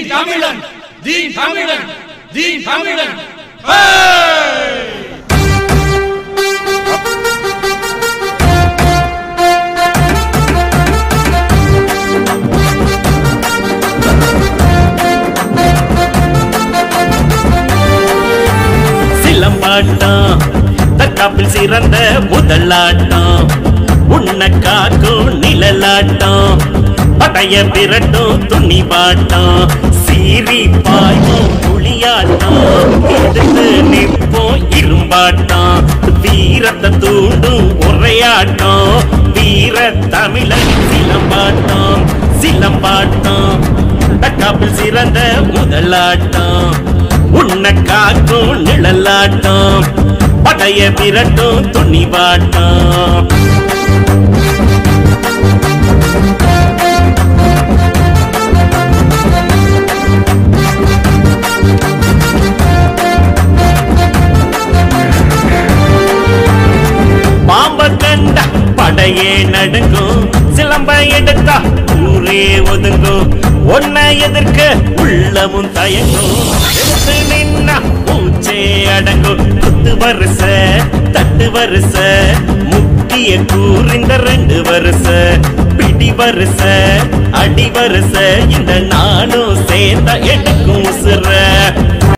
தமிழன் தி தமிழன் தி தமிழன் சிலம்பாட்டம் தற்காப்பில் சிறந்த முதலாட்டம் உன்னை காக்கும் நிழலாட்டம் படைய விரட்டும் துணிவாட்டம் சீறி பாயும் புளியாட்டம் எடுத்து நிற்போம் இரும்பாட்டம் வீரத்தை தூண்டும் உரையாட்டம் வீர தமிழன் சிலம்பாட்டம் சிலம்பாட்டம் தற்காப்பில் சிறந்த முதலாட்டம் உன்னை காக்கும் நிழலாட்டம் படைய விரட்டும் துணிவாட்டம் பாம்ப கண்ட படையே நடுங்கும் சிலம்ப எடுத்தா ஊரே ஒதுங்கும் ஒன்ன எதிர்க்க உள்ளமும் தயங்கும் எடுத்து நின்னா பூச்சே அடங்கும் குத்து வருஷ தட்டு வருஷ முக்கிய கூறிந்த ரெண்டு வருஷ பிடி வருஷ அடி வருஷ இந்த நானும் சேர்ந்த எடுக்கும் உசுர